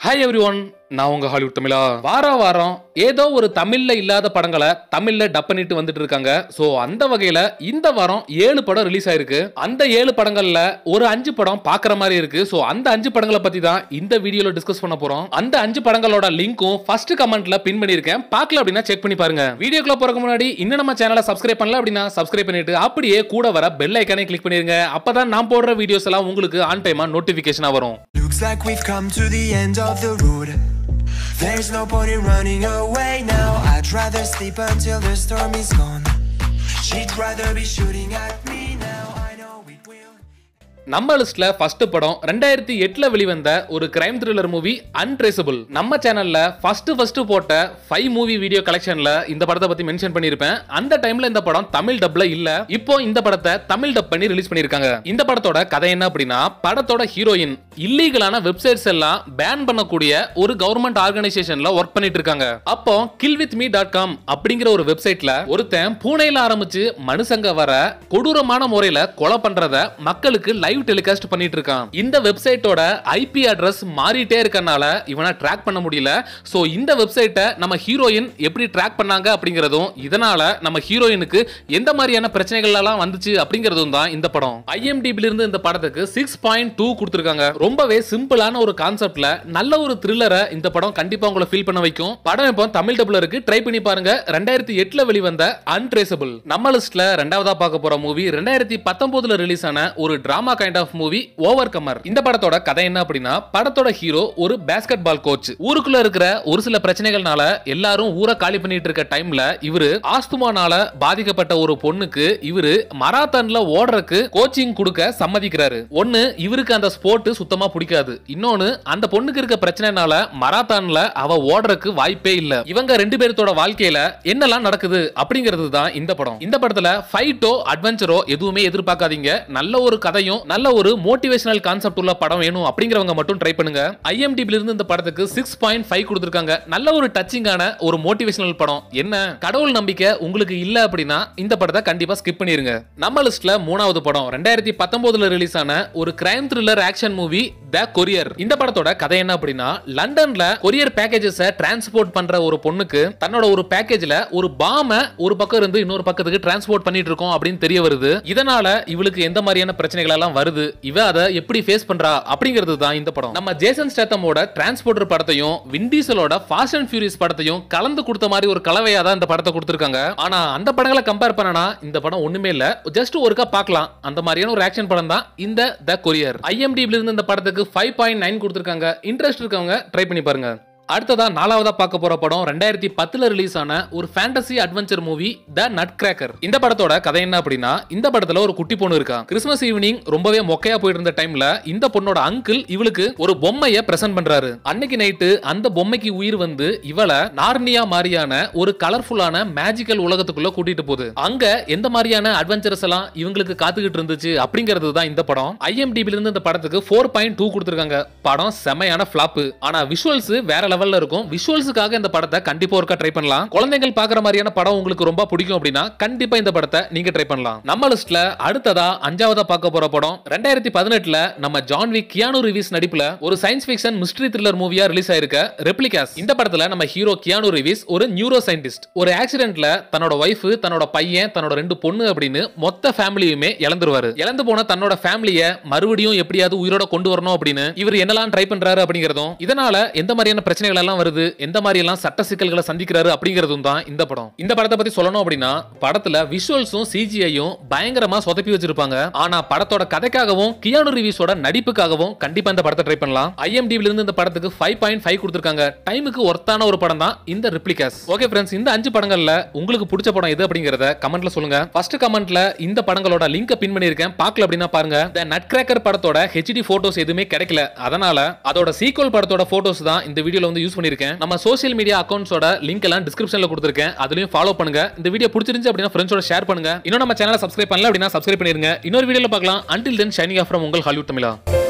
Hi every one நான் உங்க Hollywood தமிழா வார வாரம் ஏதோ ஒரு தமிழ்ல இல்லாத படங்களை தமிழ்ல டப் பண்ணிட்டு வந்துட்டு இருக்காங்க சோ அந்த வகையில இந்த வாரம் ஏழு படம் ரிலீஸ் ஆயிருக்கு அந்த ஏழு படங்கள்ல ஒரு அஞ்சு படம் பாக்குற மாதிரி இருக்கு சோ அந்த அஞ்சு படங்களை பத்தி தான் இந்த வீடியோல டிஸ்கஸ் பண்ண போறோம் அந்த அஞ்சு படங்களோட லிங்க்கும் ஃபர்ஸ்ட் கமெண்ட்ல பின் பண்ணிருக்கேன் பார்க்கல அப்படின்னா செக் பண்ணி பாருங்க வீடியோக்குள்ள போறதுக்கு முன்னாடி இன்னும் நம்ம சேனலை சப்ஸ்கிரைப் பண்ணல அப்படின்னா சப்ஸ்கிரைப் பண்ணிட்டு அப்படியே கூட வர பெல் ஐக்கானே கிளிக் பண்ணிருங்க அப்பதான் நான் போடுற வீடியோஸ் எல்லாம் உங்களுக்கு ஆன் டைமா நோட்டிபிகேஷனா வரும் Looks like we've come to the end of the road. There's no point in running away now. I'd rather sleep until the storm is gone. She'd rather be shooting at me now. I know it will. நம்ம லிஸ்ட்ல first படம் ரெண்டாயிரத்தி எட்டுல வெளிவந்த ஒரு crime thriller movie Untraceable நம்ம சேனல்ல first first போட்ட ஃபைவ் மூவி வீடியோ கலெக்ஷன்ல இந்த படத்தை பத்தி மென்ஷன் பண்ணிருப்பேன் அந்த டைம்ல இந்த படம் தமிழ் டப்ல இல்ல இப்போ இந்த படத்தை தமிழ் டப் பண்ணி ரிலீஸ் பண்ணிருக்காங்க இந்த படத்தோட கதை என்ன அப்படின்னா படத்தோட ஹீரோயின் இல்லீகலான வெப்சைட்ஸ் எல்லாம் பேன் பண்ணக்கூடிய ஒரு கவர்மெண்ட் ஆர்கனைசேஷன்ல ஒர்க் பண்ணிட்டு இருக்காங்க அப்போ kill with me dot com அப்படிங்கிற ஒரு வெப்சைட்ல ஒருத்தன் பூனேல ஆரம்பிச்சு மனுஷங்க வர கொடூரமான முறையில கொலை பண்றத மக்களுக்கு லைவ் டெலிகாஸ்ட் பண்ணிட்டு இருக்கான் இந்த வெப்சைட்டோட ஐபி அட்ரஸ் மாறிட்டே இருக்கனால இவனை ட்ராக் பண்ண முடியல சோ இந்த வெப்சைட்டை நம்ம ஹீரோயின் எப்படி ட்ராக் பண்ணாங்க அப்படிங்கறதும் இதனால நம்ம ஹீரோயினுக்கு எந்த மாதிரியான பிரச்சனைகள் எல்லாம் வந்துச்சு அப்படிங்கறதும் தான் இந்த படம் ஐஎம்டிபில இருந்து இந்த படத்துக்கு சிக்ஸ் பாயிண்ட் டூ கொடுத்துருக்காங்க ரொம்பவே சிம்பிளான ஒரு கான்செப்ட்ல நல்ல ஒரு த்ரில்லரை இந்த படம் கண்டிப்பா உங்களை ஃபீல் பண்ண வைக்கும் படம் இப்போ தமிழ் டபுள் இருக்கு ட்ரை பண்ணி பாருங்க ரெண்டாயிரத்தி எட்டுல வெளிவந்த அன்ட்ரேசபிள் நம்ம லிஸ்ட்ல ரெண்டாவதா பார்க்க போற மூவி ரெண்டாயிரத்தி பத்தொன்பதுல ரிலீஸ் ஆன ஒரு drama kind of movie Overcomer இந்த படத்தோட கதை என்ன அப்படின்னா படத்தோட ஹீரோ ஒரு பேஸ்கெட் பால் கோச் ஊருக்குள்ள இருக்கிற ஒரு சில பிரச்சனைகள்னால எல்லாரும் ஊரை காலி பண்ணிட்டு இருக்க டைம்ல இவரு ஆஸ்துமானால பாதிக்கப்பட்ட ஒரு பொண்ணுக்கு இவரு மராத்தான்ல ஓடுறதுக்கு கோச்சிங் கொடுக்க சம்மதிக்கிறாரு ஒன்னு இவருக்கு அந்த ஸ்போர்ட் சுத்தமா பிடிக்காது இன்னொன்னு அந்த பொண்ணுக்கு இருக்க பிரச்சனைனால மராத்தான்ல அவ ஓடுறதுக்கு வாய்ப்பே இல்ல இவங்க ரெண்டு பேர்த்தோட வாழ்க்கையில என்னெல்லாம் நடக்குது அப்படிங்கிறது தான் இந்த படம் இந்த படத்துல ஃபைட்டோ அட்வென்ச்சரோ எதுவுமே எதிர்பார்க்காதீங்க நல்ல ஒரு கதையும் நல்ல ஒரு மோட்டிவேஷனல் கான்செப்ட் உள்ள படம் வேணும் அப்படிங்கிறவங்க மட்டும் ட்ரை பண்ணுங்க ஐஎம்டிபில இருந்து இந்த படத்துக்கு சிக்ஸ் பாயிண்ட் ஃபைவ் கொடுத்துருக்காங்க நல்ல ஒரு டச்சிங்கான ஒரு மோட்டிவேஷனல் படம் என்ன கடவுள் நம்பிக்கை உங்களுக்கு இல்ல அப்படின்னா இந்த படத்தை கண்டிப்பா ஸ்கிப் பண்ணிருங்க நம்ம லிஸ்ட்ல மூணாவது படம் ரெண்டாயிரத்தி பத்தொன்பதுல ரிலீஸ் ஆன ஒரு crime thriller action movie the courier இந்த படத்தோட கதை என்ன அப்படின்னா லண்டன்ல கொரியர் பேக்கேஜஸ் டிரான்ஸ்போர்ட் பண்ற ஒரு பொண்ணுக்கு தன்னோட ஒரு பேக்கேஜ்ல ஒரு பாம ஒரு பக்கம் இருந்து இன்னொரு பக்கத்துக்கு டிரான்ஸ்போர்ட் பண்ணிட்டு இருக்கோம் அப்படின்னு தெரிய வருது இதனால இவளுக்கு எந்த மாதிரியான பிரச்சனைகள் எல்லாம் வருது இவ அதை எப்படி ஃபேஸ் பண்றா அப்படிங்கிறது தான் இந்த படம் நம்ம ஜேசன் ஸ்டேத்தமோட டிரான்ஸ்போர்ட்டர் படத்தையும் விண்டீசலோட ஃபாஸ்ட் அண்ட் ஃபியூரியஸ் படத்தையும் கலந்து கொடுத்த மாதிரி ஒரு கலவையா தான் இந்த படத்தை கொடுத்திருக்காங்க ஆனா அந்த படங்களை கம்பேர் பண்ணனா இந்த படம் ஒண்ணுமே இல்ல ஜஸ்ட் ஒருக்கா பார்க்கலாம் அந்த மாதிரியான ஒரு ஆக்ஷன் படம் தான் இந்த த கொரியர் ஐஎம்டிபில இருந்து இந்த படத்துக்கு ஃபைவ் பாயிண்ட் நைன் கொடுத்திருக்காங்க இன்ட்ரெஸ்ட் இருக்கவங்க ட்ரை பண்ணி பாருங்க அடுத்ததா நாலாவதா பார்க்க போற படம் ரெண்டாயிரத்தி பத்துல ரிலீஸ் ஆன ஒரு fantasy adventure movie the Nutcracker இந்த படத்தோட கதை என்ன அப்படின்னா இந்த படத்துல ஒரு குட்டி பொண்ணு இருக்கா கிறிஸ்மஸ் ஈவினிங் ரொம்பவே மொக்கையா போயிட்டு இருந்த டைம்ல இந்த பொண்ணோட அங்கிள் இவளுக்கு ஒரு பொம்மைய பிரசன்ட் பண்றாரு அன்னைக்கு நைட்டு அந்த பொம்மைக்கு உயிர் வந்து இவளை நார்னியா மாதிரியான ஒரு கலர்ஃபுல்லான மேஜிக்கல் உலகத்துக்குள்ள கூட்டிட்டு போகுது அங்க எந்த மாதிரியான அட்வென்ச்சர்ஸ் எல்லாம் இவங்களுக்கு காத்துக்கிட்டு இருந்துச்சு அப்படிங்கிறது தான் இந்த படம் ஐஎம்டிபில இருந்து இந்த படத்துக்கு ஃபோர் பாயிண்ட் டூ கொடுத்துருக்காங்க படம் செமையான ஃபிளாப் ஆனா விஷுவல்ஸ் வேற லெவல்ல இருக்கும் விஷுவல்ஸுக்காக இந்த படத்தை கண்டிப்பா ஒருக்கா ட்ரை பண்ணலாம் குழந்தைகள் பாக்குற மாதிரியான படம் உங்களுக்கு ரொம்ப பிடிக்கும் அப்படின்னா கண்டிப்பா இந்த படத்தை நீங்க ட்ரை பண்ணலாம் நம்ம லிஸ்ட்ல அடுத்ததா அஞ்சாவதா பார்க்க போற படம் ரெண்டாயிரத்தி பதினெட்டுல நம்ம ஜான் விக் கியானு ரிவிஸ் நடிப்புல ஒரு சயின்ஸ் ஃபிக்ஷன் மிஸ்ட்ரி த்ரில்லர் மூவியா ரிலீஸ் ஆயிருக்க ரெப்ளிகாஸ் இந்த படத்துல நம்ம ஹீரோ கியானு ரிவிஸ் ஒரு நியூரோ சயின்டிஸ்ட் ஒரு ஆக்சிடென்ட்ல தன்னோட ஒய்ஃப் தன்னோட பையன் தன்னோட ரெண்டு பொண்ணு அப்படின்னு மொத்த ஃபேமிலியுமே இழந்துருவாரு இழந்து போன தன்னோட ஃபேமிலிய மறுபடியும் எப்படியாவது உயிரோட கொண்டு வரணும் அப்படின்னு இவர் என்னெல்லாம் ட்ரை பண்றாரு அப்படிங்கிறதும் இதனால எந்த மாதிரியான பிரச்சனைகள் எல்லாம் வருது எந்த மாதிரி எல்லாம் சட்ட சிக்கல்களை சந்திக்கிறாரு அப்படிங்கிறதும் தான் இந்த படம் இந்த படத்தை பத்தி சொல்லணும் அப்படின்னா படத்துல விஷுவல்ஸும் சிஜிஐயும் பயங்கரமா சொதப்பி வச்சிருப்பாங்க ஆனா படத்தோட கதைக்காகவும் கியானு ரிவிஸோட நடிப்புக்காகவும் கண்டிப்பா இந்த படத்தை ட்ரை பண்ணலாம் ஐஎம்டிபில இருந்து இந்த படத்துக்கு ஃபைவ் பாயிண்ட் ஃபைவ் கொடுத்துருக்காங்க டைமுக்கு ஒர்த்தான ஒரு படம் தான் இந்த ரிப்ளிகாஸ் ஓகே ஃப்ரெண்ட்ஸ் இந்த அஞ்சு படங்கள்ல உங்களுக்கு பிடிச்ச படம் எது அப்படிங்கறத கமெண்ட்ல சொல்லுங்க ஃபர்ஸ்ட் கமெண்ட்ல இந்த படங்களோட லிங்க் பின் பண்ணிருக்கேன் பார்க்கல அப்படின்னா பாருங்க த நட் கிராக்கர் படத்தோட ஹெச்டி போட்டோஸ் எதுவுமே கிடைக்கல அதனால அதோட சீக்வல் படத்தோட போட்டோஸ் தான் இந்த வீடியோல வந்து யூஸ் பண்ணிருக்கேன் நம்ம சோஷியல் மீடியா அக்கௌண்ட்ஸோட லிங்க் எல்லாம் டிஸ்கிரிப்ஷன்ல கொடுத்துருக்கேன் அதுலயும் ஃபாலோ பண்ணுங்க இந்த வீடியோ பிடிச்சிருந்துச்சு அப்படின்னா ஃப்ரெண்ட்ஸோட ஷேர் பண்ணுங்க இன்னும் நம்ம சேனலை சப்ஸ்கிரைப் பண்ணல அப்படின்னா சப்ஸ்கிரைப் பண்ணிருங்க இன்னொரு வீடியோல பார்க்கலாம் until then shining off from உங்கள் ஹாலிவுட் தமிழா